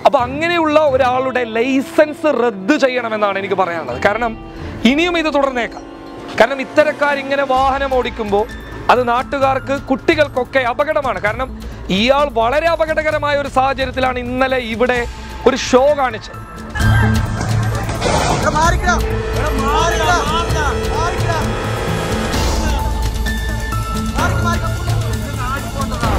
അപ്പൊ അങ്ങനെയുള്ള ഒരാളുടെ ലൈസൻസ് റദ്ദ് ചെയ്യണമെന്നാണ് എനിക്ക് പറയാനുള്ളത് കാരണം ഇനിയും ഇത് തുടർന്നേക്കാം കാരണം ഇത്തരക്കാർ ഇങ്ങനെ വാഹനം ഓടിക്കുമ്പോൾ അത് നാട്ടുകാർക്ക് കുട്ടികൾക്കൊക്കെ അപകടമാണ് കാരണം ഇയാൾ വളരെ അപകടകരമായ ഒരു സാഹചര്യത്തിലാണ് ഇന്നലെ ഇവിടെ ഒരു ഷോ കാണിച്ചത് ഇവിടെ മാറിക്കടാ. ഇവിടെ മാറിക്കടാ. മാറിക്കടാ. മാറിക്ക്, മാറിക്ക്. ഇത് നാട്ടിൽ പോണ്ടതാ.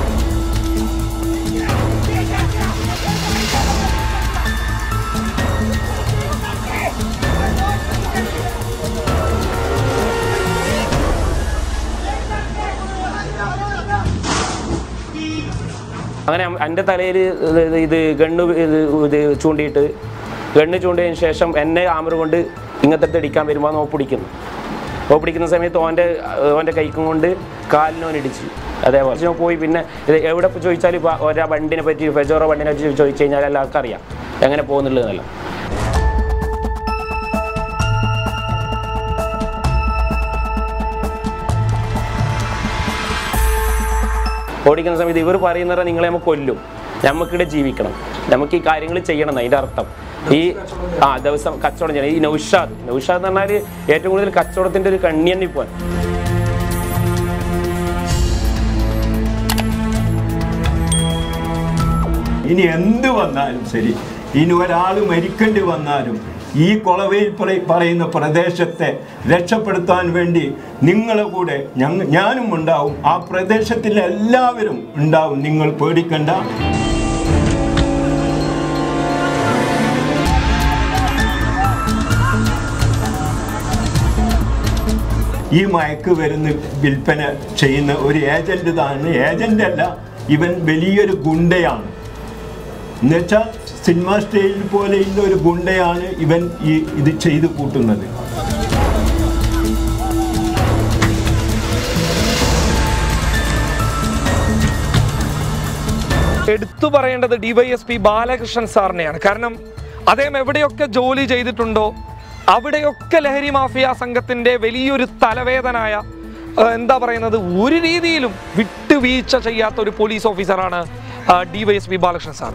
അങ്ങനെ എൻ്റെ തലയിൽ ഇത് ഗണ്ണ് ഇത് ഇത് ചൂണ്ടിയിട്ട് ഗണ്ണ് ചൂണ്ടിയതിന് ശേഷം എന്നെ ആമറ് കൊണ്ട് ഇങ്ങനത്തെ അടിക്കാൻ വരുമ്പോൾ ഓ പിടിക്കുന്നു ഓ പിടിക്കുന്ന സമയത്ത് ഓൻ്റെ ഓൻ്റെ കൈക്കും കൊണ്ട് കാലിനോൻ ഇടിച്ച് അതേപോലെ ഞാൻ പോയി പിന്നെ ഇത് എവിടെ ചോദിച്ചാൽ ഇപ്പോൾ ഒരാ വണ്ടിനെ പറ്റി ഫെജോറോ വണ്ടിനെ പറ്റി ചോദിച്ചു കഴിഞ്ഞാൽ എല്ലാവർക്കും അറിയാം എങ്ങനെ പോകുന്നുള്ളതെന്നല്ല ഓടിക്കുന്ന സമയത്ത് ഇവർ പറയുന്നത് നിങ്ങളെ നമ്മൾ കൊല്ലും നമുക്കിവിടെ ജീവിക്കണം നമുക്ക് ഈ കാര്യങ്ങൾ ചെയ്യണം എന്ന് അതിൻ്റെ അർത്ഥം ഈ ആ ദിവസം കച്ചവടം ചെയ്യണം ഈ നൗഷാദ് നൗഷാദ് എന്ന് പറഞ്ഞാൽ ഏറ്റവും കൂടുതൽ കച്ചവടത്തിൻ്റെ ഒരു കണ്ണിയണ്ണി പോൻ ഇനി എന്ത് വന്നാലും ശരി ഇനി ഒരാൾ മരിക്കേണ്ടി വന്നാലും ഈ കൊളവയിൽ പറ- പറയുന്ന പ്രദേശത്തെ രക്ഷപ്പെടുത്താൻ വേണ്ടി നിങ്ങളെ കൂടെ ഞങ്ങ ഞാനും ഉണ്ടാവും ആ പ്രദേശത്തിലെ എല്ലാവരും ഉണ്ടാവും നിങ്ങൾ പേടിക്കണ്ട ഈ മയക്ക് വരുന്ന വിൽപ്പന ചെയ്യുന്ന ഒരു ഏജന്റ് തന്നെ ഏജന്റ് അല്ല ഇവൻ വലിയൊരു ഗുണ്ടയാണ് എന്നുവെച്ചാൽ സിനിമ സ്റ്റേജിൽ പോലെയുള്ള ഒരു ഗുണ്ടയാണ് ഇവൻ ഈ ഇത് ചെയ്തു കൂട്ടുന്നത് എടുത്തു പറയേണ്ടത് ഡിവൈഎസ്പി ബാലകൃഷ്ണൻ സാറിനെയാണ് കാരണം അദ്ദേഹം എവിടെയൊക്കെ ജോലി ചെയ്തിട്ടുണ്ടോ അവിടെയൊക്കെ ലഹരി മാഫിയ സംഘത്തിന്റെ വലിയൊരു തലവേദനായ ആ, എന്താ പറയുന്നത് ഒരു രീതിയിലും വിട്ടുവീഴ്ച ചെയ്യാത്ത ഒരു പോലീസ് ഓഫീസറാണ് ഡിവൈഎസ്പി ബാലകൃഷ്ണൻ സാർ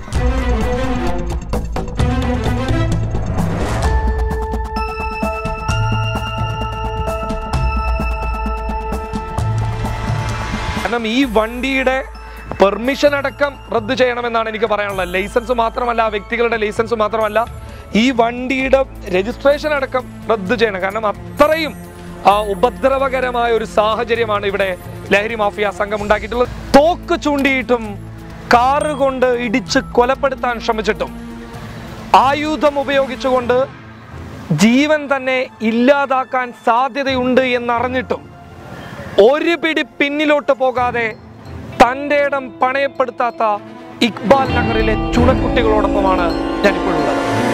കാരണം ഈ വണ്ടിയുടെ പെർമിഷൻ അടക്കം റദ്ദ് ചെയ്യണമെന്നാണ് എനിക്ക് പറയാനുള്ളത് ലൈസൻസ് മാത്രമല്ല ആ വ്യക്തികളുടെ ലൈസൻസ് മാത്രമല്ല ഈ വണ്ടിയുടെ രജിസ്ട്രേഷൻ അടക്കം റദ്ദ് ചെയ്യണം കാരണം അത്രയും ആ, ഉപദ്രവകരമായ ഒരു സാഹചര്യമാണ് ഇവിടെ ലഹരി മാഫിയ സംഘം ഉണ്ടാക്കിയിട്ടുള്ളത് തോക്ക് ചൂണ്ടിയിട്ടും കാറ് കൊണ്ട് ഇടിച്ച് കൊലപ്പെടുത്താൻ ശ്രമിച്ചിട്ടും ആയുധം ഉപയോഗിച്ചുകൊണ്ട് ജീവൻ തന്നെ ഇല്ലാതാക്കാൻ സാധ്യതയുണ്ട് എന്നറിഞ്ഞിട്ടും ഒരു പിടി പിന്നിലോട്ട് പോകാതെ തൻ്റെ ഇടം പണയപ്പെടുത്താത്ത ഇക്ബാൽ നഗറിലെ ചുണക്കുട്ടികളോടൊപ്പമാണ് ഞാനിപ്പോഴുള്ളത്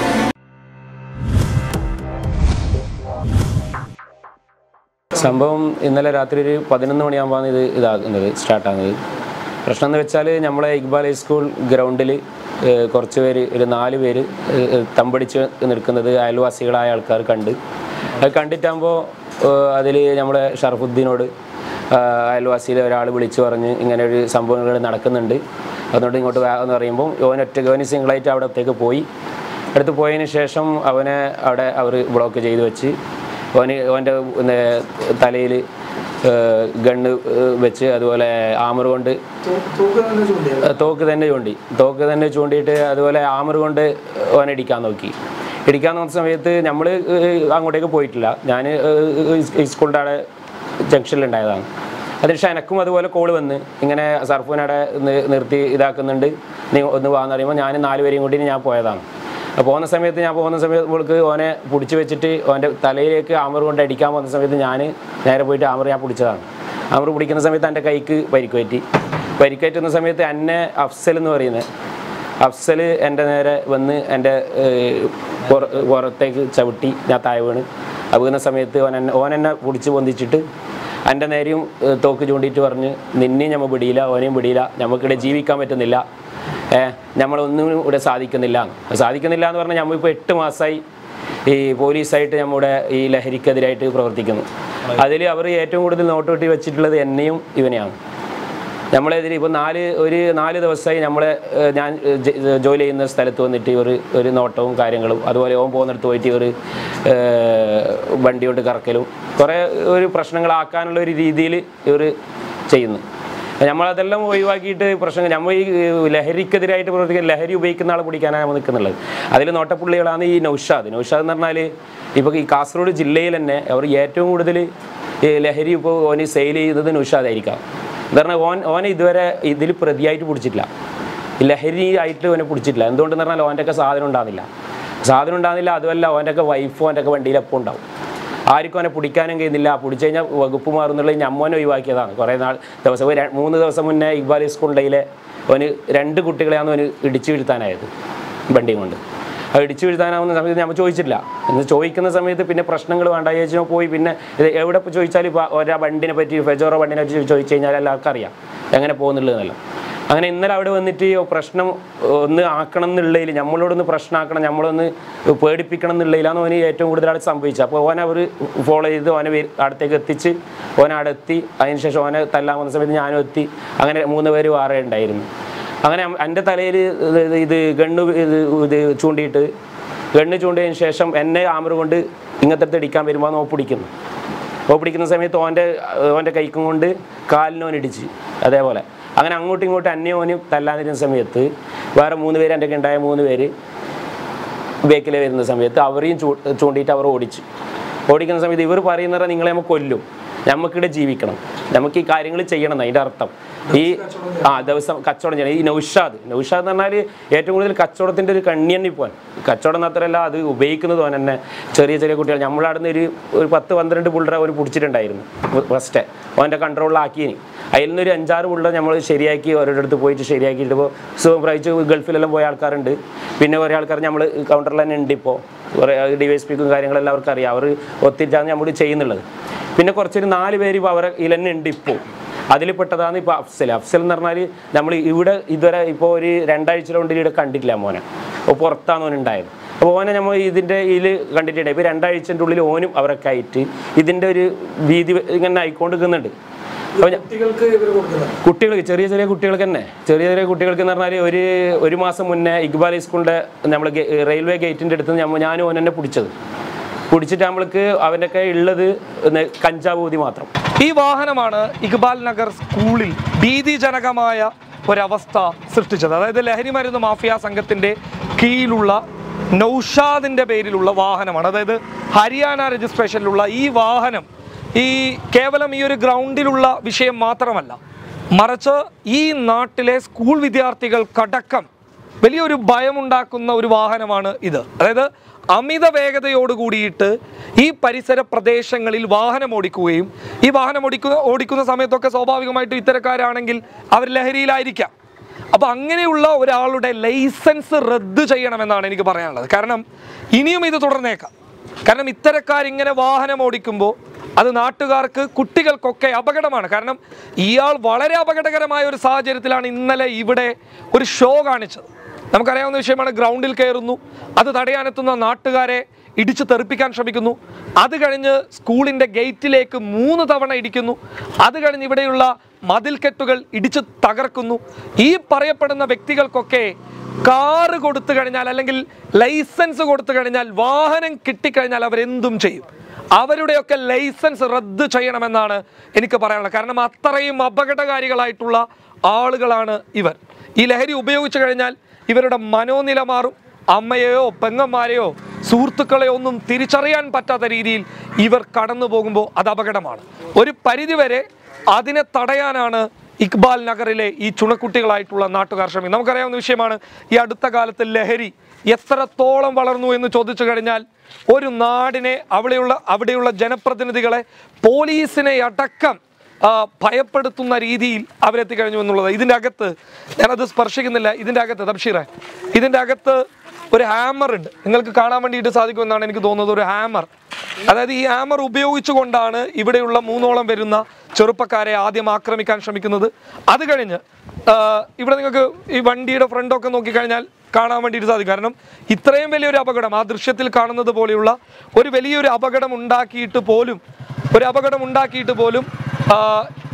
സംഭവം ഇന്നലെ രാത്രി ഒരു പതിനൊന്ന് മണിയാകുമ്പോഴാണ് ഇത് ഇതാകുന്നത് സ്റ്റാർട്ടാകുന്നത് പ്രശ്നം എന്ന് വെച്ചാൽ നമ്മളെ ഇക്ബാൽ ഹൈസ്കൂൾ ഗ്രൗണ്ടിൽ കുറച്ച് പേര് ഒരു നാല് പേര് ഏഹ്, തമ്പടിച്ച് നിൽക്കുന്നത് അയൽവാസികളായ ആൾക്കാർ കണ്ട് അത് കണ്ടിട്ടാകുമ്പോൾ അതിൽ നമ്മളെ ഷറഫുദ്ദീനോട് ആഹ്, അയൽവാസിയിലെ ഒരാൾ വിളിച്ചു പറഞ്ഞ് ഇങ്ങനെ ഒരു സംഭവങ്ങൾ നടക്കുന്നുണ്ട് അതുകൊണ്ട് ഇങ്ങോട്ട് വാ എന്ന് പറയുമ്പോൾ ഓൻ ഒറ്റ ഓന് സിംഗിളായിട്ട് അവിടത്തേക്ക് പോയി അടുത്ത് പോയതിന് ശേഷം അവനെ അവിടെ അവർ ബ്ലോക്ക് ചെയ്ത് വെച്ച് ഓന് ഓൻ്റെ തലയിൽ ഗണ്ണ് വെച്ച് അതുപോലെ ആമർ കൊണ്ട് ഏഹ് തോക്ക് തന്നെ ചൂണ്ടി തോക്ക് തന്നെ ചൂണ്ടിയിട്ട് അതുപോലെ ആമർ കൊണ്ട് ഓനെ ഇടിക്കാൻ നോക്കി ഇടിക്കാൻ നോക്കുന്ന സമയത്ത് നമ്മൾ അങ്ങോട്ടേക്ക് പോയിട്ടില്ല ഞാൻ സ്കൂളിൻ്റെ അവിടെ ജംഗ്ഷനിലുണ്ടായതാണ് അതിനുശേഷം എനക്കും അതുപോലെ കോള് വന്ന് ഇങ്ങനെ സർഫൂനവിടെ നി- നിർത്തി ഇതാക്കുന്നുണ്ട് നീ ഒന്ന് വാന്ന് പറയുമ്പോൾ ഞാൻ നാല് പേരെയും കൂട്ടി ഞാൻ പോയതാണ് അപ്പോൾ പോകുന്ന സമയത്ത് ഞാൻ പോകുന്ന സമയത്ത് ഇവൾക്ക് ഓനെ പിടിച്ച് വെച്ചിട്ട് ഓൻ്റെ തലയിലേക്ക് ആമർ കൊണ്ട് അടിക്കാൻ പോകുന്ന സമയത്ത് ഞാൻ നേരെ പോയിട്ട് ആമർ ഞാൻ പിടിച്ചതാണ് ആമർ പിടിക്കുന്ന സമയത്ത് എൻ്റെ കൈക്ക് പരിക്കുപറ്റി പരിക്കേറ്റുന്ന സമയത്ത് എന്നെ അഫ്സൽ എന്ന് പറയുന്നത് അഫ്സൽ എൻ്റെ നേരെ വന്ന് എൻ്റെ ഏഹ്, പുറ- പുറത്തേക്ക് ചവിട്ടി ഞാൻ താഴെ വീണ് അത് വീണ സമയത്ത് ഓൻ എന്നെ ഓൻ എന്നെ പിടിച്ച് പൊന്തിച്ചിട്ട് എൻ്റെ നേരെയും ഏഹ്, തോക്ക് ചൂണ്ടിയിട്ട് പറഞ്ഞ് നിന്നെയും നമ്മൾ പിടിയില്ല ഓനെയും പിടിയില്ല നമുക്കിവിടെ ജീവിക്കാൻ പറ്റുന്നില്ല ഏഹ് നമ്മളൊന്നും ഇവിടെ സാധിക്കുന്നില്ല സാധിക്കുന്നില്ല എന്ന് പറഞ്ഞാൽ നമ്മളിപ്പോൾ എട്ട് മാസമായി ഈ പോലീസായിട്ട് നമ്മുടെ ഈ ലഹരിക്കെതിരായിട്ട് പ്രവർത്തിക്കുന്നു അതിൽ അവർ ഏറ്റവും കൂടുതൽ നോട്ട് കിട്ടി വെച്ചിട്ടുള്ളത് എന്നെയും ഇവനെയാണ് നമ്മളെതിരെ ഇപ്പോൾ നാല് ഒരു നാല് ദിവസമായി നമ്മളെ ഏഹ്, ഞാൻ ഏഹ്, ജ- ഏഹ്, ജോലി ചെയ്യുന്ന സ്ഥലത്ത് വന്നിട്ട് ഒരു ഒരു നോട്ടവും കാര്യങ്ങളും അതുപോലെ ഓൻ പോകുന്നിടത്ത് പോയിട്ട് ഒരു ഏഹ്, വണ്ടി കൊണ്ട് കറക്കലും കുറേ ഒരു പ്രശ്നങ്ങളാക്കാനുള്ള ഒരു രീതിയിൽ ഇവർ ചെയ്യുന്നു നമ്മളതെല്ലാം ഒഴിവാക്കിയിട്ട് പ്രശ്നം നമ്മൾ ഈ ലഹരിക്കെതിരായിട്ട് പ്രവർത്തിക്കാൻ ലഹരി ഉപയോഗിക്കുന്ന ആളെ പിടിക്കാനാണ് നമ്മൾ നിൽക്കുന്നുള്ളത് അതിൽ നോട്ടപ്പുള്ളികളാണ് ഈ നൗഷാദ് നൗഷാദ് എന്ന് പറഞ്ഞാൽ ഇപ്പോൾ ഈ കാസർഗോഡ് ജില്ലയിൽ തന്നെ അവർ ഏറ്റവും കൂടുതൽ ഈ ലഹരി ഇപ്പോൾ ഓന് സെയിൽ ചെയ്തത് നൗഷാദായിരിക്കാം എന്ന് പറഞ്ഞാൽ ഓൻ ഓനെ ഇതുവരെ ഇതിൽ പ്രതിയായിട്ട് പിടിച്ചിട്ടില്ല ഈ ലഹരി ആയിട്ട് ഓനെ പിടിച്ചിട്ടില്ല എന്തുകൊണ്ടെന്ന് പറഞ്ഞാൽ ഓൻ്റെ ഒക്കെ സാധനം ഉണ്ടാകുന്നില്ല സാധനം ഉണ്ടാകുന്നില്ല അതുമല്ല ഓൻ്റെ ഒക്കെ വൈഫും ഓൻ്റെ ഒക്കെ വണ്ടിയിൽ എപ്പോൾ ഉണ്ടാവും ആർക്കും അവനെ പിടിക്കാനും കഴിയുന്നില്ല പിടിച്ചു കഴിഞ്ഞാൽ വകുപ്പ് മാറുന്നുള്ള ഞമ്മോനെ ഒഴിവാക്കിയതാണ് കുറേ നാൾ ദിവസം ഒരു ര- മൂന്ന് ദിവസം മുന്നേ ഇക്ബാൽ സ്കൂളിലെ അവന് രണ്ട് കുട്ടികളെയാണ് അവന് ഇടിച്ചു വീഴ്ത്താനായത് വണ്ടിയും കൊണ്ട് അത് ഇടിച്ചു വീഴ്ത്താനാവുന്ന സമയത്ത് നമ്മൾ ചോദിച്ചിട്ടില്ല എന്ന് ചോദിക്കുന്ന സമയത്ത് പിന്നെ പ്രശ്നങ്ങൾ വേണ്ട ചേച്ചിനോ പോയി പിന്നെ ഇത് എവിടെ ഇപ്പോൾ ചോദിച്ചാലും ഇപ്പോൾ ഒരാ വണ്ടിനെ പറ്റി ഫെജോറോ വണ്ടിനെ പറ്റി ചോദിച്ചു കഴിഞ്ഞാൽ എല്ലാവർക്കും അറിയാം എങ്ങനെ പോകുന്നുള്ളതെന്നല്ല അങ്ങനെ ഇന്നലെ അവിടെ വന്നിട്ട് ഈ പ്രശ്നം ഒന്ന് ആക്കണം എന്നുള്ളതിൽ നമ്മളോടൊന്ന് പ്രശ്നമാക്കണം നമ്മളൊന്ന് പേടിപ്പിക്കണം എന്നുള്ളതിലാണ് ഓന് ഏറ്റവും കൂടുതൽ അവിടെ സംഭവിച്ചത് അപ്പോൾ ഓനെ അവർ ഫോളോ ചെയ്ത് ഓനെ വേ- അടുത്തേക്ക് എത്തിച്ച് ഓനെ അവിടെ എത്തി അതിനുശേഷം ഓനെ തല്ലാൻ വന്ന സമയത്ത് ഞാനും എത്തി അങ്ങനെ മൂന്ന് പേര് വേറെ ഉണ്ടായിരുന്നു അങ്ങനെ എൻ്റെ തലയിൽ ഇത് ഗണ്ണ് ഇത് ഇത് ചൂണ്ടിയിട്ട് ഗണ്ണ് ചൂണ്ടിയതിന് ശേഷം എന്നെ ആമറ് കൊണ്ട് ഇങ്ങനത്തെ അടുത്ത് ഇടിക്കാൻ വരുമ്പോൾ ഓ പിടിക്കുന്നു ഓ പിടിക്കുന്ന സമയത്ത് ഓൻ്റെ ഓൻ്റെ കൈക്കും കൊണ്ട് കാലിനോൻ ഇടിച്ച് അതേപോലെ അങ്ങനെ അങ്ങോട്ടും ഇങ്ങോട്ടും അന്യ ഓനും തല്ലാതിരുന്ന സമയത്ത് വേറെ മൂന്ന് പേര് എൻ്റെ ഉണ്ടായ മൂന്ന് പേര് ബേക്കിൽ വരുന്ന സമയത്ത് അവരെയും ചൂ ചൂണ്ടിയിട്ട് അവർ ഓടിച്ചു ഓടിക്കുന്ന സമയത്ത് ഇവർ പറയുന്നത് നിങ്ങളെ നമുക്ക് കൊല്ലും നമുക്കിവിടെ ജീവിക്കണം നമുക്ക് ഈ കാര്യങ്ങൾ ചെയ്യണം എന്ന് അതിൻ്റെ അർത്ഥം ഈ ആ ദിവസം കച്ചവടം ചെയ്യണം ഈ നൗഷാദ് നൗഷാദ് എന്ന് പറഞ്ഞാൽ ഏറ്റവും കൂടുതൽ കച്ചവടത്തിൻ്റെ ഒരു കണ്ണിയണ്ണി പോകാൻ കച്ചവടം മാത്രമല്ല അത് ഉപയോഗിക്കുന്നത് ഓൻ തന്നെ ചെറിയ ചെറിയ കുട്ടികൾ നമ്മളവിടുന്ന് ഒരു ഒരു പത്ത് പന്ത്രണ്ട് പുള്ളറെ ഒരു പിടിച്ചിട്ടുണ്ടായിരുന്നു ഫസ്റ്റ് ഓൻ്റെ കൺട്രോളിലാക്കിയിനി അതിൽ നിന്നൊരു അഞ്ചാറ് പുള്ളർ നമ്മൾ ശരിയാക്കി ഓരോരുടെ അടുത്ത് പോയിട്ട് ശരിയാക്കിയിട്ട് ഇപ്പോൾ സുഖം പ്രാപിച്ച് ഗൾഫിലെല്ലാം പോയ ആൾക്കാരുണ്ട് പിന്നെ കുറേ ആൾക്കാർ നമ്മൾ കൗണ്ടറിൽ തന്നെ ഉണ്ട് ഇപ്പോൾ കുറേ ഡി വൈ എസ് പിക്കും കാര്യങ്ങളെല്ലാം അവർക്ക് അറിയാം അവർ ഒത്തിരിച്ചാണ് നമ്മൾ ചെയ്യുന്നുള്ളത് പിന്നെ കുറച്ചൊരു നാല് പേര് ഇപ്പോൾ അവരെ ഇതിൽ തന്നെ ഉണ്ട് ഇപ്പോൾ അതിൽ പെട്ടതാണ് ഇപ്പോൾ അഫ്സൽ അഫ്സൽ എന്ന് പറഞ്ഞാൽ നമ്മൾ ഇവിടെ ഇതുവരെ ഇപ്പോൾ ഒരു രണ്ടാഴ്ച കൊണ്ട് ഇവിടെ കണ്ടിട്ടില്ല മോനെ അപ്പോൾ പുറത്താണ് ഓൻ ഉണ്ടായത് അപ്പോൾ ഓനെ നമ്മൾ ഇതിൻ്റെ ഇതിൽ കണ്ടിട്ടുണ്ട് ഇപ്പോൾ രണ്ടാഴ്ചൻ്റെ ഉള്ളിൽ ഓനും അവരൊക്കെ ആയിട്ട് ഇതിൻ്റെ ഒരു വീതി ഇങ്ങനെ ആയിക്കൊണ്ട് നിൽക്കുന്നുണ്ട് അപ്പോൾ ഞാൻ- കുട്ടികൾക്ക് ഇവർ കൊടുക്കുന്നത് കുട്ടികൾക്ക് ചെറിയ ചെറിയ കുട്ടികൾക്ക് തന്നെ ചെറിയ ചെറിയ കുട്ടികൾക്ക് എന്ന് പറഞ്ഞാൽ ഒരു ഒരു മാസം മുന്നേ ഇക്ബാൽ സ്കൂളിൻ്റെ നമ്മൾ റെയിൽവേ ഗേറ്റിൻ്റെ അടുത്ത് ഞമ്മ ഞാനും ഓൻ തന്നെ പിടിച്ചത് പിടിച്ചിട്ട് നമ്മൾക്ക് അവൻ്റെയൊക്കെ ഉള്ളത് ഒന്ന് കഞ്ചാവ് ഊതി മാത്രം ഈ വാഹനമാണ് ഇക്ബാൽ നഗർ സ്കൂളിൽ ഭീതിജനകമായ ഒരവസ്ഥ സൃഷ്ടിച്ചത് അതായത് ലഹരി മരുന്ന് മാഫിയ സംഘത്തിന്റെ കീഴിലുള്ള നൗഷാദിന്റെ പേരിലുള്ള വാഹനമാണ് അതായത് ഹരിയാന രജിസ്ട്രേഷനിലുള്ള ഈ വാഹനം ഈ കേവലം ഈ ഒരു ഗ്രൗണ്ടിലുള്ള വിഷയം മാത്രമല്ല മറിച്ച് ഈ നാട്ടിലെ സ്കൂൾ വിദ്യാർത്ഥികൾക്കടക്കം വലിയൊരു ഭയമുണ്ടാക്കുന്ന ഒരു വാഹനമാണ് ഇത് അതായത് അമിത വേഗതയോട് കൂടിയിട്ട് ഈ പരിസര പ്രദേശങ്ങളിൽ വാഹനം ഓടിക്കുകയും ഈ വാഹനം ഓടിക്കുന്ന ഓടിക്കുന്ന സമയത്തൊക്കെ സ്വാഭാവികമായിട്ടും ഇത്തരക്കാരാണെങ്കിൽ അവർ ലഹരിയിലായിരിക്കാം അപ്പോൾ അങ്ങനെയുള്ള ഒരാളുടെ ലൈസൻസ് റദ്ദ് ചെയ്യണമെന്നാണ് എനിക്ക് പറയാനുള്ളത് കാരണം ഇനിയും ഇത് തുടർന്നേക്കാം കാരണം ഇത്തരക്കാരിങ്ങനെ വാഹനം ഓടിക്കുമ്പോൾ അത് നാട്ടുകാർക്ക് കുട്ടികൾക്കൊക്കെ അപകടമാണ് കാരണം ഇയാൾ വളരെ അപകടകരമായ ഒരു സാഹചര്യത്തിലാണ് ഇന്നലെ ഇവിടെ ഒരു ഷോ കാണിച്ചത് നമുക്കറിയാവുന്ന വിഷയമാണ് ഗ്രൗണ്ടിൽ കയറുന്നു അത് തടയാനെത്തുന്ന നാട്ടുകാരെ ഇടിച്ചു തെറിപ്പിക്കാൻ ശ്രമിക്കുന്നു അത് കഴിഞ്ഞ് സ്കൂളിൻ്റെ ഗേറ്റിലേക്ക് മൂന്ന് തവണ ഇടിക്കുന്നു അത് കഴിഞ്ഞ് ഇവിടെയുള്ള മതിൽക്കെട്ടുകൾ ഇടിച്ച് തകർക്കുന്നു ഈ പറയപ്പെടുന്ന വ്യക്തികൾക്കൊക്കെ കാറ് കൊടുത്തു കഴിഞ്ഞാൽ അല്ലെങ്കിൽ ലൈസൻസ് കൊടുത്തു കഴിഞ്ഞാൽ വാഹനം കിട്ടിക്കഴിഞ്ഞാൽ അവരെന്തും ചെയ്യും അവരുടെയൊക്കെ ലൈസൻസ് റദ്ദ് ചെയ്യണമെന്നാണ് എനിക്ക് പറയാനുള്ളത് കാരണം അത്രയും അപകടകാരികളായിട്ടുള്ള ആളുകളാണ് ഇവർ ഈ ലഹരി ഉപയോഗിച്ചു കഴിഞ്ഞാൽ ഇവരുടെ മനോനില മാറും അമ്മയെയോ പെങ്ങന്മാരെയോ സുഹൃത്തുക്കളെയോ ഒന്നും തിരിച്ചറിയാൻ പറ്റാത്ത രീതിയിൽ ഇവർ കടന്നു പോകുമ്പോൾ അത് അപകടമാണ് ഒരു പരിധിവരെ അതിനെ തടയാനാണ് ഇക്ബാൽ നഗറിലെ ഈ ചുണക്കുട്ടികളായിട്ടുള്ള നാട്ടുകാർ ശ്രമിക്കുന്നത് നമുക്കറിയാവുന്ന വിഷയമാണ് ഈ അടുത്ത കാലത്ത് ലഹരി എത്രത്തോളം വളർന്നു എന്ന് ചോദിച്ചു കഴിഞ്ഞാൽ ഒരു നാടിനെ അവിടെയുള്ള അവിടെയുള്ള ജനപ്രതിനിധികളെ പോലീസിനെ അടക്കം ആ, ഭയപ്പെടുത്തുന്ന രീതിയിൽ അവരെത്തിക്കഴിഞ്ഞു എന്നുള്ളത് ഇതിൻ്റെ അകത്ത് ഞാനത് സ്പർശിക്കുന്നില്ല ഇതിൻ്റെ അകത്ത് തബ്ഷീറെ ഇതിൻ്റെ അകത്ത് ഒരു ഹാമർ ഉണ്ട് നിങ്ങൾക്ക് കാണാൻ വേണ്ടിയിട്ട് സാധിക്കുമെന്നാണ് എനിക്ക് തോന്നുന്നത് ഒരു ഹാമർ അതായത് ഈ ഹാമർ ഉപയോഗിച്ചുകൊണ്ടാണ് ഇവിടെയുള്ള മൂന്നോളം വരുന്ന ചെറുപ്പക്കാരെ ആദ്യം ആക്രമിക്കാൻ ശ്രമിക്കുന്നത് അത് കഴിഞ്ഞ് ആ, ഇവിടെ നിങ്ങൾക്ക് ഈ വണ്ടിയുടെ ഫ്രണ്ടൊക്കെ നോക്കിക്കഴിഞ്ഞാൽ കാണാൻ വേണ്ടിയിട്ട് സാധിക്കും കാരണം ഇത്രയും വലിയൊരു അപകടം ആ ദൃശ്യത്തിൽ കാണുന്നത് പോലെയുള്ള ഒരു വലിയൊരു അപകടം ഉണ്ടാക്കിയിട്ട് പോലും ഒരു അപകടം ഉണ്ടാക്കിയിട്ട് പോലും ആ,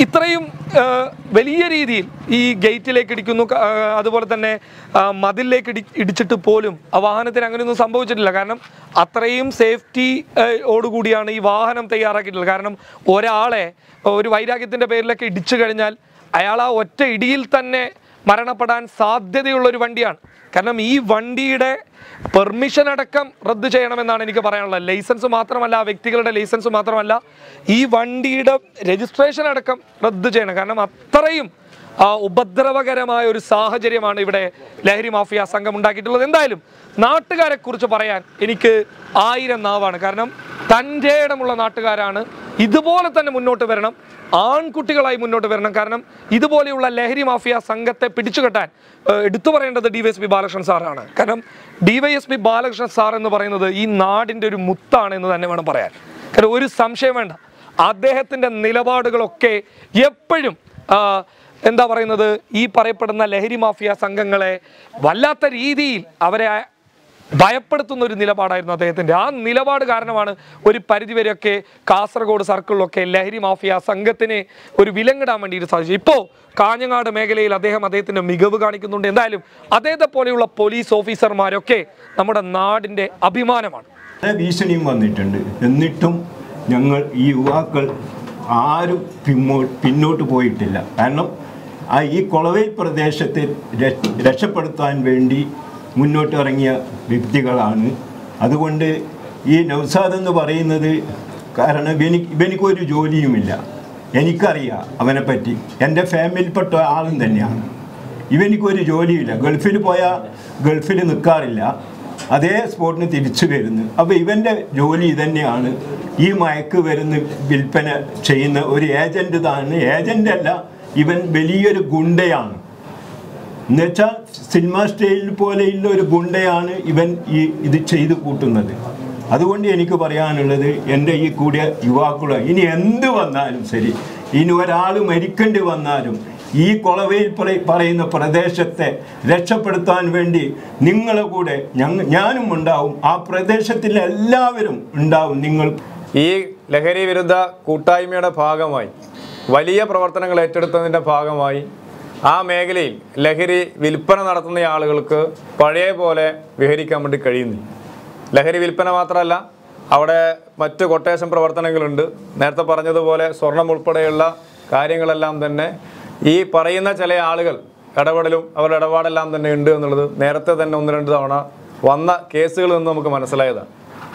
ഇത്രയും ആ, വലിയ രീതിയിൽ ഈ ഗേറ്റിലേക്ക് ഇടിക്കുന്നു ക- ആ, അതുപോലെ തന്നെ ആ, മതിലിലേക്ക് ഇടി ഇടിച്ചിട്ട് പോലും ആ വാഹനത്തിന് അങ്ങനെയൊന്നും സംഭവിച്ചിട്ടില്ല കാരണം അത്രയും സേഫ്റ്റി ഓടുകൂടിയാണ് ഈ വാഹനം തയ്യാറാക്കിയിട്ടുള്ളത് കാരണം ഒരാളെ ഒരു വൈരാഗ്യത്തിൻ്റെ പേരിലൊക്കെ ഇടിച്ചു കഴിഞ്ഞാൽ അയാൾ ആ ഒറ്റ ഇടിയിൽ തന്നെ മരണപ്പെടാൻ സാധ്യതയുള്ള ഒരു വണ്ടിയാണ് കാരണം ഈ വണ്ടിയുടെ പെർമിഷൻ അടക്കം റദ്ദ് ചെയ്യണമെന്നാണ് എനിക്ക് പറയാനുള്ളത് ലൈസൻസ് മാത്രമല്ല ആ വ്യക്തികളുടെ ലൈസൻസ് മാത്രമല്ല ഈ വണ്ടിയുടെ രജിസ്ട്രേഷൻ അടക്കം റദ്ദ് ചെയ്യണം കാരണം അത്രയും ആ, ഉപദ്രവകരമായ ഒരു സാഹചര്യമാണ് ഇവിടെ ലഹരി മാഫിയ സംഘം ഉണ്ടാക്കിയിട്ടുള്ളത് എന്തായാലും നാട്ടുകാരെ കുറിച്ച് പറയാൻ എനിക്ക് ആയിരം നാവാണ് കാരണം തൻ്റെ ഇടമുള്ള നാട്ടുകാരാണ് ഇതുപോലെ തന്നെ മുന്നോട്ട് വരണം ആൺകുട്ടികളായി മുന്നോട്ട് വരണം കാരണം ഇതുപോലെയുള്ള ലഹരി മാഫിയ സംഘത്തെ പിടിച്ചുകെട്ടാൻ ഏഹ്, എടുത്തു പറയേണ്ടത് D Y S P Balakrishnan സാറാണ് കാരണം D Y S P Balakrishnan sir എന്ന് പറയുന്നത് ഈ നാടിൻ്റെ ഒരു മുത്താണ് എന്ന് തന്നെ വേണം പറയാൻ കാരണം ഒരു സംശയം വേണ്ട അദ്ദേഹത്തിൻ്റെ നിലപാടുകളൊക്കെ എപ്പോഴും ആ, എന്താ പറയുന്നത് ഈ പറയപ്പെടുന്ന ലഹരി മാഫിയ സംഘങ്ങളെ വല്ലാത്ത രീതിയിൽ അവരെ ഭയപ്പെടുത്തുന്ന ഒരു നിലപാടായിരുന്നു അദ്ദേഹത്തിന്റെ ആ നിലപാട് കാരണമാണ് ഒരു പരിധിവരെയൊക്കെ കാസർഗോഡ് സർക്കിളിലൊക്കെ ലഹരി മാഫിയ സംഘത്തിന് ഒരു വിലങ്ങിടാൻ വേണ്ടിയിട്ട് സാധിച്ചു ഇപ്പോൾ കാഞ്ഞങ്ങാട് മേഖലയിൽ അദ്ദേഹം അദ്ദേഹത്തിന്റെ മികവ് കാണിക്കുന്നുണ്ട് എന്തായാലും അദ്ദേഹത്തെ പോലെയുള്ള പോലീസ് ഓഫീസർമാരൊക്കെ നമ്മുടെ നാടിന്റെ അഭിമാനമാണ് പല ഭീഷണിയും വന്നിട്ടുണ്ട് എന്നിട്ടും ഞങ്ങൾ ഈ യുവാക്കൾ ആരും പിന്നോ പിന്നോട്ട് പോയിട്ടില്ല കാരണം ആ ഈ കൊളവൈ പ്രദേശത്തെ രക്ഷ- രക്ഷപ്പെടുത്താൻ വേണ്ടി മുന്നോട്ട് ഇറങ്ങിയ വ്യക്തികളാണ് അതുകൊണ്ട് ഈ നൗസാദ് എന്ന് പറയുന്നത് കാരണം ഇവനിക്ക് ഇവനിക്കൊരു ജോലിയുമില്ല എനിക്കറിയാം അവനെ പറ്റി എൻ്റെ ഫാമിലിയിൽപ്പെട്ട ആളും തന്നെയാണ് ഇവനിക്കൊരു ജോലിയില്ല ഗൾഫിൽ പോയാൽ ഗൾഫിൽ നിൽക്കാറില്ല അതേ സ്പോട്ടിന് തിരിച്ചു വരുന്നു അപ്പോൾ ഇവൻ്റെ ജോലി ഇതന്നെയാണ് ഈ മയക്ക് വരുന്ന വിൽപ്പന ചെയ്യുന്ന ഒരു ഏജന്റ് തന്നെ ഏജന്റ് അല്ല ഇവൻ വലിയൊരു ഗുണ്ടയാണ് എന്നുവെച്ചാൽ സിനിമ സ്റ്റൈൽ പോലെയുള്ള ഒരു ഗുണ്ടയാണ് ഇവൻ ഈ ഇത് ചെയ്ത് കൂട്ടുന്നത് അതുകൊണ്ട് എനിക്ക് പറയാനുള്ളത് എൻ്റെ ഈ കൂടിയ യുവാക്കൾ ഇനി എന്ത് വന്നാലും ശരി ഇനി ഒരാൾ മരിക്കേണ്ടി വന്നാലും ഈ കൊളവയിൽ പറ- പറയുന്ന പ്രദേശത്തെ രക്ഷപ്പെടുത്താൻ വേണ്ടി നിങ്ങളെ കൂടെ ഞങ്ങ ഞാനും ഉണ്ടാവും ആ പ്രദേശത്തിലെ എല്ലാവരും ഉണ്ടാവും നിങ്ങൾ ഈ ലഹരി വിരുദ്ധ കൂട്ടായ്മയുടെ ഭാഗമായി വലിയ പ്രവർത്തനങ്ങൾ ഏറ്റെടുത്തതിൻ്റെ ഭാഗമായി ആ മേഖലയിൽ ലഹരി വിൽപ്പന നടത്തുന്ന ആളുകൾക്ക് പഴയ പോലെ വിഹരിക്കാൻ വേണ്ടി കഴിയുന്നില്ല ലഹരി വിൽപ്പന മാത്രമല്ല അവിടെ മറ്റ് കൊട്ടേഷൻ പ്രവർത്തനങ്ങളുണ്ട് നേരത്തെ പറഞ്ഞതുപോലെ സ്വർണം ഉൾപ്പെടെയുള്ള കാര്യങ്ങളെല്ലാം തന്നെ ഈ പറയുന്ന ചില ആളുകൾ ഇടപെടലും അവരുടെ ഇടപാടെല്ലാം തന്നെ ഉണ്ട് എന്നുള്ളത് നേരത്തെ തന്നെ ഒന്ന് രണ്ട് തവണ വന്ന കേസുകളിൽ നിന്ന് നമുക്ക് മനസ്സിലായതാണ്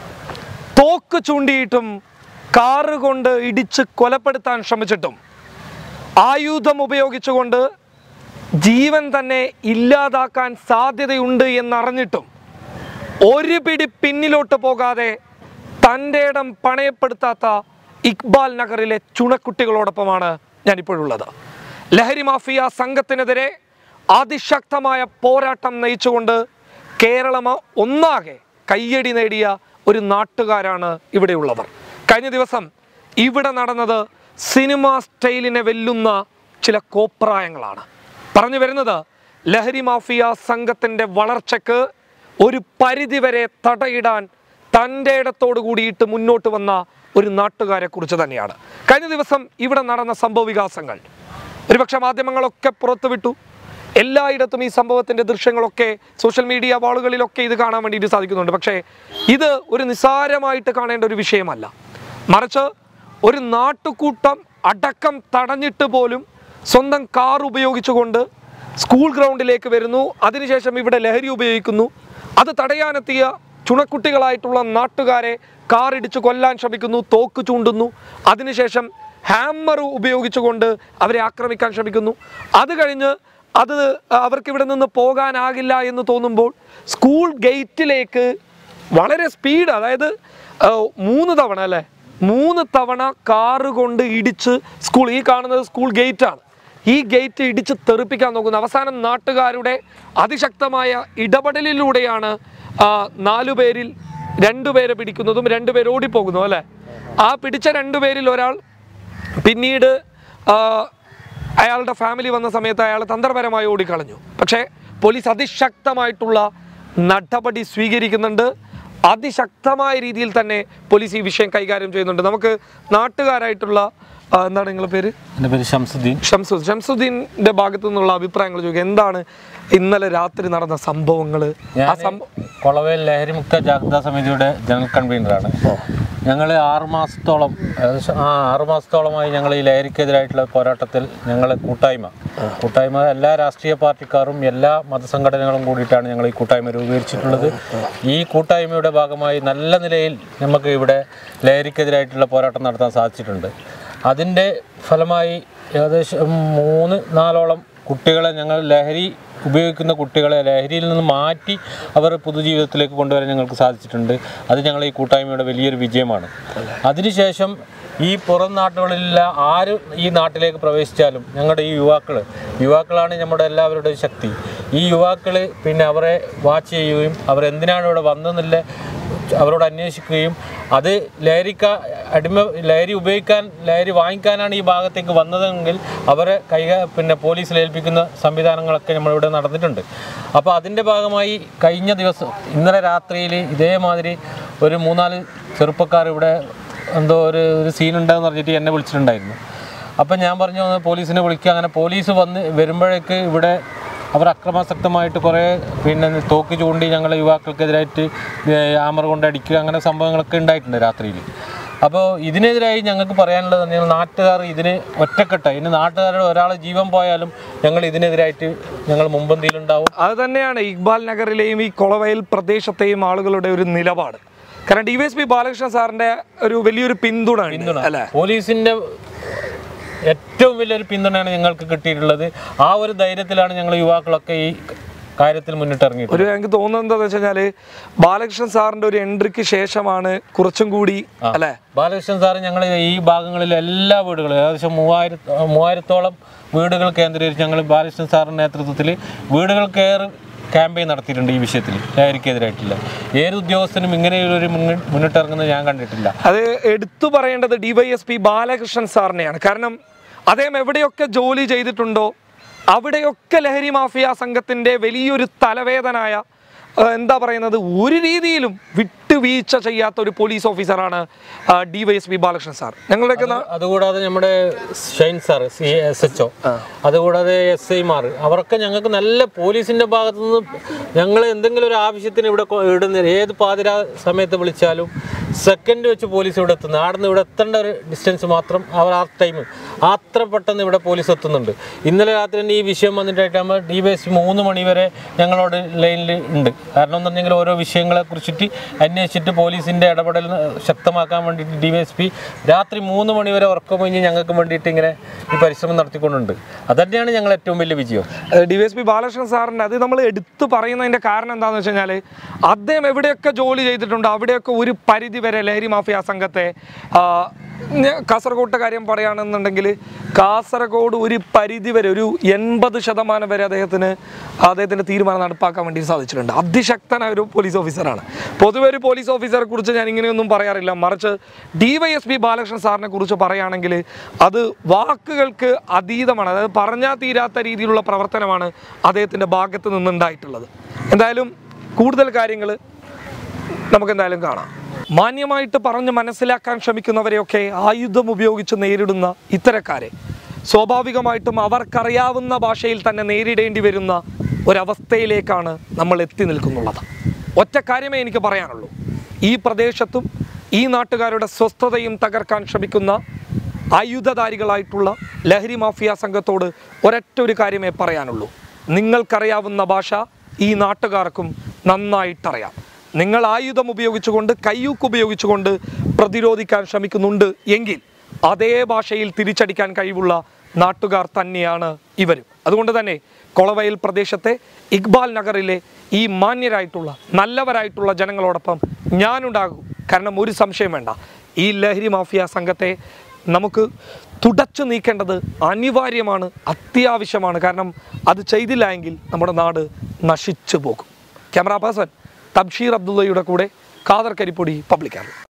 തോക്ക് ചൂണ്ടിയിട്ടും കാറ് കൊണ്ട് ഇടിച്ച് കൊലപ്പെടുത്താൻ ശ്രമിച്ചിട്ടും ആയുധം ഉപയോഗിച്ചുകൊണ്ട് ജീവൻ തന്നെ ഇല്ലാതാക്കാൻ സാധ്യതയുണ്ട് എന്നറിഞ്ഞിട്ടും ഒരു പിടി പിന്നിലോട്ട് പോകാതെ തൻ്റെ ഇടം പണയപ്പെടുത്താത്ത ഇക്ബാൽ നഗറിലെ ചുണക്കുട്ടികളോടൊപ്പമാണ് ഞാനിപ്പോഴുള്ളത് ലഹരി മാഫിയ സംഘത്തിനെതിരെ അതിശക്തമായ പോരാട്ടം നയിച്ചുകൊണ്ട് കേരളം ഒന്നാകെ കയ്യടി നേടിയ ഒരു നാട്ടുകാരാണ് ഇവിടെയുള്ളവർ കഴിഞ്ഞ ദിവസം ഇവിടെ നടന്നത് സിനിമ സ്റ്റൈലിനെ വെല്ലുന്ന ചില കോപ്രായങ്ങളാണ് പറഞ്ഞു വരുന്നത് ലഹരി മാഫിയ സംഘത്തിൻ്റെ വളർച്ചയ്ക്ക് ഒരു പരിധിവരെ തടയിടാൻ തൻ്റെ ഇടത്തോടു കൂടിയിട്ട് മുന്നോട്ട് വന്ന ഒരു നാട്ടുകാരെ കുറിച്ച് തന്നെയാണ് കഴിഞ്ഞ ദിവസം ഇവിടെ നടന്ന സംഭവ വികാസങ്ങൾ ഒരുപക്ഷെ മാധ്യമങ്ങളൊക്കെ പുറത്തുവിട്ടു എല്ലായിടത്തും ഈ സംഭവത്തിന്റെ ദൃശ്യങ്ങളൊക്കെ സോഷ്യൽ മീഡിയ വാളുകളിലൊക്കെ ഇത് കാണാൻ വേണ്ടിയിട്ട് സാധിക്കുന്നുണ്ട് പക്ഷേ ഇത് ഒരു നിസ്സാരമായിട്ട് കാണേണ്ട ഒരു വിഷയമല്ല മറിച്ച് ഒരു നാട്ടുകൂട്ടം അടക്കം തടഞ്ഞിട്ട് പോലും സ്വന്തം കാർ ഉപയോഗിച്ചുകൊണ്ട് സ്കൂൾ ഗ്രൗണ്ടിലേക്ക് വരുന്നു അതിനുശേഷം ഇവിടെ ലഹരി ഉപയോഗിക്കുന്നു അത് തടയാനെത്തിയ ചുണക്കുട്ടികളായിട്ടുള്ള നാട്ടുകാരെ കാർ ഇടിച്ച് കൊല്ലാൻ ശ്രമിക്കുന്നു തോക്ക് ചൂണ്ടുന്നു അതിനുശേഷം ഹാമർ ഉപയോഗിച്ചുകൊണ്ട് അവരെ ആക്രമിക്കാൻ ശ്രമിക്കുന്നു അത് കഴിഞ്ഞ് അത് അവർക്ക് ഇവിടെ നിന്ന് പോകാനാകില്ല എന്ന് തോന്നുമ്പോൾ സ്കൂൾ ഗേറ്റിലേക്ക് വളരെ സ്പീഡ് അതായത് ആ, മൂന്ന് തവണ അല്ലേ മൂന്ന് തവണ കാറ് കൊണ്ട് ഇടിച്ച് സ്കൂൾ ഈ കാണുന്നത് സ്കൂൾ ഗേറ്റാണ് ഈ ഗേറ്റ് ഇടിച്ച് തെറിപ്പിക്കാൻ നോക്കുന്നു അവസാനം നാട്ടുകാരുടെ അതിശക്തമായ ഇടപെടലിലൂടെയാണ് ആ, നാലുപേരിൽ രണ്ടുപേരെ പിടിക്കുന്നതും രണ്ടുപേർ ഓടിപ്പോകുന്നു അല്ലേ ആ പിടിച്ച രണ്ടുപേരിൽ ഒരാൾ പിന്നീട് ആ, അയാളുടെ ഫാമിലി വന്ന സമയത്ത് അയാൾ തന്ത്രപരമായി ഓടിക്കളഞ്ഞു പക്ഷേ പോലീസ് അതിശക്തമായിട്ടുള്ള നടപടി സ്വീകരിക്കുന്നുണ്ട് അതിശക്തമായ രീതിയിൽ തന്നെ പോലീസ് ഈ വിഷയം കൈകാര്യം ചെയ്യുന്നുണ്ട് നമുക്ക് നാട്ടുകാരായിട്ടുള്ള ആ, എന്താണ് നിങ്ങളുടെ പേര് എൻ്റെ പേര് ഷംസുദ്ദീൻ ഷംസു ഷംസുദ്ദീൻ്റെ ഭാഗത്തു നിന്നുള്ള അഭിപ്രായങ്ങൾ ചോദിക്കുക എന്താണ് ഇന്നലെ രാത്രി നടന്ന സംഭവങ്ങൾ ആ ഞാൻ സംഭവം കൊളവേൽ ലഹരിമുക്ത ജാഗ്രതാ സമിതിയുടെ ജനറൽ കൺവീനറാണ് ഞങ്ങൾ ആറുമാസത്തോളം ഏകദേശം ആ ആറുമാസത്തോളമായി ഞങ്ങൾ ഈ ലഹരിക്കെതിരായിട്ടുള്ള പോരാട്ടത്തിൽ ഞങ്ങൾ കൂട്ടായ്മ കൂട്ടായ്മ എല്ലാ രാഷ്ട്രീയ പാർട്ടിക്കാരും എല്ലാ മതസംഘടനകളും കൂടിയിട്ടാണ് ഞങ്ങൾ ഈ കൂട്ടായ്മ രൂപീകരിച്ചിട്ടുള്ളത് ഈ കൂട്ടായ്മയുടെ ഭാഗമായി നല്ല നിലയിൽ നമുക്ക് ഇവിടെ ലഹരിക്കെതിരായിട്ടുള്ള പോരാട്ടം നടത്താൻ സാധിച്ചിട്ടുണ്ട് അതിൻ്റെ ഫലമായി ഏകദേശം മൂന്ന് നാലോളം കുട്ടികളെ ഞങ്ങൾ ലഹരി ഉപയോഗിക്കുന്ന കുട്ടികളെ ലഹരിയിൽ നിന്ന് മാറ്റി അവർ പൊതുജീവിതത്തിലേക്ക് കൊണ്ടുവരാൻ ഞങ്ങൾക്ക് സാധിച്ചിട്ടുണ്ട് അത് ഞങ്ങൾ ഈ കൂട്ടായ്മയുടെ വലിയൊരു വിജയമാണ് അതിനുശേഷം ഈ പുറം നാട്ടുകളിലുള്ള ആര് ഈ നാട്ടിലേക്ക് പ്രവേശിച്ചാലും ഞങ്ങളുടെ ഈ യുവാക്കൾ യുവാക്കളാണ് നമ്മുടെ എല്ലാവരുടെയും ശക്തി ഈ യുവാക്കൾ പിന്നെ അവരെ വാച്ച് ചെയ്യുകയും അവരെന്തിനാണ് ഇവിടെ വന്നതെന്നില്ല അവരോട് അന്വേഷിക്കുകയും അത് ലഹരിക്ക അടിമ ലഹരി ഉപയോഗിക്കാൻ ലഹരി വാങ്ങിക്കാനാണ് ഈ ഭാഗത്തേക്ക് വന്നതെങ്കിൽ അവരെ കൈക പിന്നെ പോലീസിൽ ഏൽപ്പിക്കുന്ന സംവിധാനങ്ങളൊക്കെ നമ്മളിവിടെ നടന്നിട്ടുണ്ട് അപ്പോൾ അതിൻ്റെ ഭാഗമായി കഴിഞ്ഞ ദിവസം ഇന്നലെ രാത്രിയിൽ ഇതേമാതിരി ഒരു മൂന്നാല് ചെറുപ്പക്കാർ ഇവിടെ എന്തോ ഒരു ഒരു സീൻ ഉണ്ടെന്ന് പറഞ്ഞിട്ട് എന്നെ വിളിച്ചിട്ടുണ്ടായിരുന്നു അപ്പം ഞാൻ പറഞ്ഞു "ഒന്ന് പോലീസിനെ വിളിക്കുക അങ്ങനെ പോലീസ് വന്ന് വരുമ്പോഴേക്ക് ഇവിടെ അവർ അക്രമാസക്തമായിട്ട് കുറേ പിന്നെ തോക്ക് ചൂണ്ടി ഞങ്ങളെ യുവാക്കൾക്കെതിരായിട്ട് ആമർ കൊണ്ട് അടിക്കുക അങ്ങനെ സംഭവങ്ങളൊക്കെ ഉണ്ടായിട്ടുണ്ട് രാത്രിയിൽ അപ്പോൾ ഇതിനെതിരായി ഞങ്ങൾക്ക് പറയാനുള്ളത് ഞങ്ങൾ നാട്ടുകാർ ഇതിന് ഒറ്റക്കെട്ട ഇനി നാട്ടുകാരുടെ ഒരാളെ ജീവൻ പോയാലും ഞങ്ങൾ ഇതിനെതിരായിട്ട് ഞങ്ങൾ മുമ്പന്തിയിലുണ്ടാവും അത് തന്നെയാണ് ഇക്ബാൽ നഗറിലെയും ഈ കൊളവയൽ പ്രദേശത്തെയും ആളുകളുടെ ഒരു നിലപാട് കാരണം D Y S P Balakrishnan സാറിന്റെ ഒരു വലിയൊരു പിന്തുണ ഉണ്ട്, പിന്തുണ അല്ലേ പോലീസിന്റെ ഏറ്റവും വലിയൊരു പിന്തുണയാണ് ഞങ്ങൾക്ക് കിട്ടിയിട്ടുള്ളത് ആ ഒരു ധൈര്യത്തിലാണ് ഞങ്ങൾ യുവാക്കളൊക്കെ ഈ കാര്യത്തിൽ മുന്നിട്ടിറങ്ങിയിട്ട് ഒരു എനിക്ക് തോന്നുന്നത് എന്താണെന്ന് വെച്ച് കഴിഞ്ഞാല് ബാലകൃഷ്ണൻ സാറിന്റെ ഒരു എൻട്രിക്ക് ശേഷമാണ് കുറച്ചും കൂടി അല്ലെ ബാലകൃഷ്ണൻ സാറ് ഞങ്ങൾ ഈ ഭാഗങ്ങളിലെ എല്ലാ വീടുകളും ഏകദേശം മൂവായിര മൂവായിരത്തോളം വീടുകൾ കേന്ദ്രീകരിച്ച് ഞങ്ങൾ ബാലകൃഷ്ണൻ സാറിൻ്റെ നേതൃത്വത്തിൽ വീടുകൾ കെയർ ക്യാമ്പയിൻ നടത്തിയിട്ടുണ്ട് ഈ വിഷയത്തിൽ ലഹരിക്കെതിരായിട്ടില്ല ഏത് ഉദ്യോഗസ്ഥനും ഇങ്ങനെയൊരു മുന്നിട്ട് മുന്നിട്ടിറങ്ങുന്നത് ഞാൻ കണ്ടിട്ടില്ല അത് എടുത്തു പറയേണ്ടത് ഡിവൈഎസ്പി ബാലകൃഷ്ണൻ സാറിനെയാണ് കാരണം അദ്ദേഹം എവിടെയൊക്കെ ജോലി ചെയ്തിട്ടുണ്ടോ അവിടെയൊക്കെ ലഹരി മാഫിയ സംഘത്തിന്റെ വലിയൊരു തലവേദനായ ആ, എന്താ പറയുന്നത് ഒരു രീതിയിലും വിട്ടുവീഴ്ച ചെയ്യാത്ത ഒരു പോലീസ് ഓഫീസറാണ് ഡിവൈഎസ്പി ബാലകൃഷ്ണൻ സാർ ഞങ്ങളുടെയൊക്കെ നാ- അതുകൂടാതെ നമ്മുടെ Shine sir C S H O അതുകൂടാതെ എസ് ഐമാർ അവരൊക്കെ ഞങ്ങൾക്ക് നല്ല പോലീസിന്റെ ഭാഗത്തു നിന്ന് ഞങ്ങൾ എന്തെങ്കിലും ഒരു ആവശ്യത്തിന് ഇവിടെ കൊ- ഇടുന്ന ഏത് പാതിരാ സമയത്ത് വിളിച്ചാലും സെക്കൻഡ് വെച്ച് പോലീസ് ഇവിടെ എത്തുന്നത് അവിടെ നിന്ന് ഇവിടെ എത്തേണ്ട ഒരു ഡിസ്റ്റൻസ് മാത്രം അവർ ആ ടൈം അത്ര പെട്ടെന്ന് ഇവിടെ പോലീസ് എത്തുന്നുണ്ട് ഇന്നലെ രാത്രി തന്നെ ഈ വിഷയം വന്നിട്ടാകുമ്പോൾ ഡി വൈ എസ് മൂന്ന് മണി വരെ ഞങ്ങളോട് ലൈനിൽ ഉണ്ട് കാരണം എന്ന് പറഞ്ഞെങ്കിൽ ഓരോ വിഷയങ്ങളെ കുറിച്ചിട്ട് അന്വേഷിച്ചിട്ട് പോലീസിന്റെ ഇടപെടൽ ശക്തമാക്കാൻ വേണ്ടിയിട്ട് ഡി വൈ എസ് പി രാത്രി മൂന്ന് മണി വരെ ഉറക്കം കഴിഞ്ഞ് ഞങ്ങൾക്ക് വേണ്ടിയിട്ട് ഇങ്ങനെ ഈ പരിശ്രമം നടത്തിക്കൊണ്ടുണ്ട് അതന്നെയാണ് ഞങ്ങൾ ഏറ്റവും വലിയ വിജയം ഡിവൈഎസ്പി ബാലകൃഷ്ണൻ സാറിൻ്റെ അത് നമ്മൾ എടുത്തു പറയുന്നതിൻ്റെ കാരണം എന്താണെന്ന് വെച്ച് കഴിഞ്ഞാൽ അദ്ദേഹം എവിടെയൊക്കെ ജോലി ചെയ്തിട്ടുണ്ട് അവിടെയൊക്കെ ഒരു പരിധി വരെ ലഹരി മാഫിയ സംഘത്തെ ആ, ഞാൻ കാസർഗോട്ടെ കാര്യം പറയുകയാണെന്നുണ്ടെങ്കിൽ കാസർഗോഡ് ഒരു പരിധി വരെ ഒരു എൺപത് ശതമാനം വരെ അദ്ദേഹത്തിന് അദ്ദേഹത്തിൻ്റെ തീരുമാനം നടപ്പാക്കാൻ വേണ്ടി സാധിച്ചിട്ടുണ്ട് അതിശക്തനായ ഒരു പോലീസ് ഓഫീസറാണ് പൊതുവെ ഒരു പോലീസ് ഓഫീസറെ കുറിച്ച് ഞാൻ ഇങ്ങനെയൊന്നും പറയാറില്ല മറിച്ച് D Y S P Balakrishnan സാറിനെ കുറിച്ച് പറയുകയാണെങ്കിൽ അത് വാക്കുകൾക്ക് അതീതമാണ് അതായത് പറഞ്ഞാൽ തീരാത്ത രീതിയിലുള്ള പ്രവർത്തനമാണ് അദ്ദേഹത്തിൻ്റെ ഭാഗത്ത് നിന്നുണ്ടായിട്ടുള്ളത് എന്തായാലും കൂടുതൽ കാര്യങ്ങൾ നമുക്ക് എന്തായാലും കാണാം മാന്യമായിട്ട് പറഞ്ഞ് മനസ്സിലാക്കാൻ ശ്രമിക്കുന്നവരെയൊക്കെ ആയുധം ഉപയോഗിച്ച് നേരിടുന്ന ഇത്തരക്കാരെ സ്വാഭാവികമായിട്ടും അവർക്കറിയാവുന്ന ഭാഷയിൽ തന്നെ നേരിടേണ്ടി വരുന്ന ഒരവസ്ഥയിലേക്കാണ് നമ്മൾ എത്തി നിൽക്കുന്നുള്ളത് ഒറ്റ കാര്യമേ എനിക്ക് പറയാനുള്ളൂ ഈ പ്രദേശത്തും ഈ നാട്ടുകാരുടെ സ്വസ്ഥതയും തകർക്കാൻ ശ്രമിക്കുന്ന ആയുധധാരികളായിട്ടുള്ള ലഹരി മാഫിയ സംഘത്തോട് ഒരൊറ്റ ഒരു കാര്യമേ പറയാനുള്ളൂ നിങ്ങൾക്കറിയാവുന്ന ഭാഷ ഈ നാട്ടുകാർക്കും നന്നായിട്ടറിയാം നിങ്ങൾ ആയുധം ഉപയോഗിച്ചുകൊണ്ട് കയ്യൂക്ക് ഉപയോഗിച്ചുകൊണ്ട് പ്രതിരോധിക്കാൻ ശ്രമിക്കുന്നുണ്ട് എങ്കിൽ അതേ ഭാഷയിൽ തിരിച്ചടിക്കാൻ കഴിവുള്ള നാട്ടുകാർ തന്നെയാണ് ഇവരും അതുകൊണ്ട് തന്നെ കൊളവയൽ പ്രദേശത്തെ ഇക്ബാൽ നഗറിലെ ഈ മാന്യരായിട്ടുള്ള നല്ലവരായിട്ടുള്ള ജനങ്ങളോടൊപ്പം ഞാനുണ്ടാകും കാരണം ഒരു സംശയം വേണ്ട ഈ ലഹരി മാഫിയ സംഘത്തെ നമുക്ക് തുടച്ചു നീക്കേണ്ടത് അനിവാര്യമാണ് അത്യാവശ്യമാണ് കാരണം അത് ചെയ്തില്ല എങ്കിൽ നമ്മുടെ നാട് നശിച്ചു പോകും ക്യാമറ പേഴ്സൺ തബ്ഷീർ അബ്ദുള്ളയുടെ കൂടെ ഖാദർ കരിപ്പൊടി പബ്ലിക്